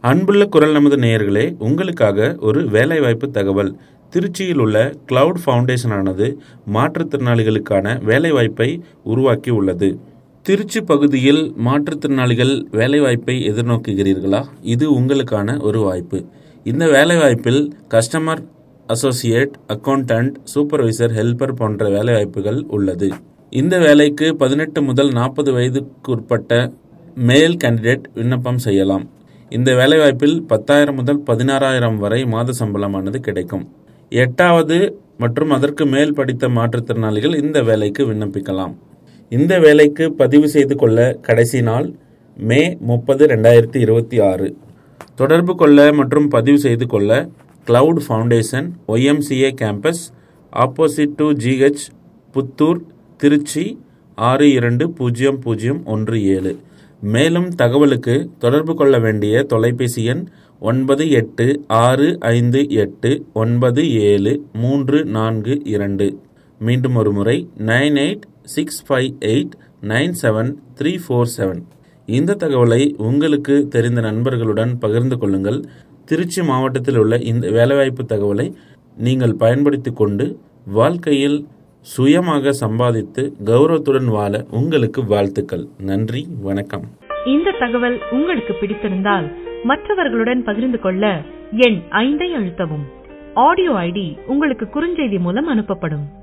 அன்புள்ள குரல் நமது நேயர்களே உங்களுக்காக ஒரு வேலைவாய்ப்பு தகவல் திருச்சியில் உள்ள கிளவுட் ஃபவுண்டேஷனானது மாற்றுத்திறனாளிகளுக்கான வேலைவாய்ப்பை உருவாக்கி உள்ளது திருச்சி பகுதியில் மாற்றுத்திறனாளிகள் வேலைவாய்ப்பை எதிர்நோக்குகிறீர்களா இது உங்களுக்கான ஒரு வாய்ப்பு இந்த வேலைவாய்ப்பில் customer associate accountant supervisor helper போன்ற வேலைவாய்ப்புகள் உள்ளது இந்த வேலைக்கு பதினெட்டு முதல் நாற்பது வயதுக்குட்பட்ட மேல் கேண்டிடேட் விண்ணப்பம் செய்யலாம் இந்த வேலைவாய்ப்பில் பத்தாயிரம் முதல் பதினாறாயிரம் வரை மாத சம்பளமானது கிடைக்கும் எட்டாவது மற்றும் அதற்கு மேல் படித்த மாற்றுத்திறனாளிகள் இந்த வேலைக்கு விண்ணப்பிக்கலாம் இந்த வேலைக்கு பதிவு செய்து கொள்ள கடைசி நாள் மே முப்பது ரெண்டாயிரத்தி இருபத்தி ஆறு தொடர்பு கொள்ள மற்றும் பதிவு செய்து கொள்ள cloud foundation YMCA campus opposite to GH Puthur Trichy ஆறு இரண்டு பூஜ்ஜியம் பூஜ்ஜியம் ஒன்று ஏழு மேலும் தகவலுக்கு தொடர்பு கொள்ள வேண்டிய தொலைபேசி எண் ஒன்பது எட்டு ஆறு ஐந்து எட்டு ஒன்பது ஏழு மூன்று நான்கு இரண்டு மீண்டும் ஒரு முறை nine eight six five eight nine seven three four seven இந்த தகவலை உங்களுக்கு தெரிந்த நண்பர்களுடன் பகிர்ந்து கொள்ளுங்கள் திருச்சி மாவட்டத்தில் உள்ள இந்த வேலைவாய்ப்பு தகவலை நீங்கள் பயன்படுத்தி கொண்டு வாழ்க்கையில் சுயமாக சம்பாதித்து கௌரவத்துடன் வாழ உங்களுக்கு வாழ்த்துக்கள் நன்றி வணக்கம் இந்த தகவல் உங்களுக்கு பிடித்திருந்தால் மற்றவர்களுடன் பகிர்ந்து கொள்ள எண் ஐந்தை அழுத்தவும் ஆடியோ ஐடி உங்களுக்கு குறுஞ்செய்தி மூலம் அனுப்பப்படும்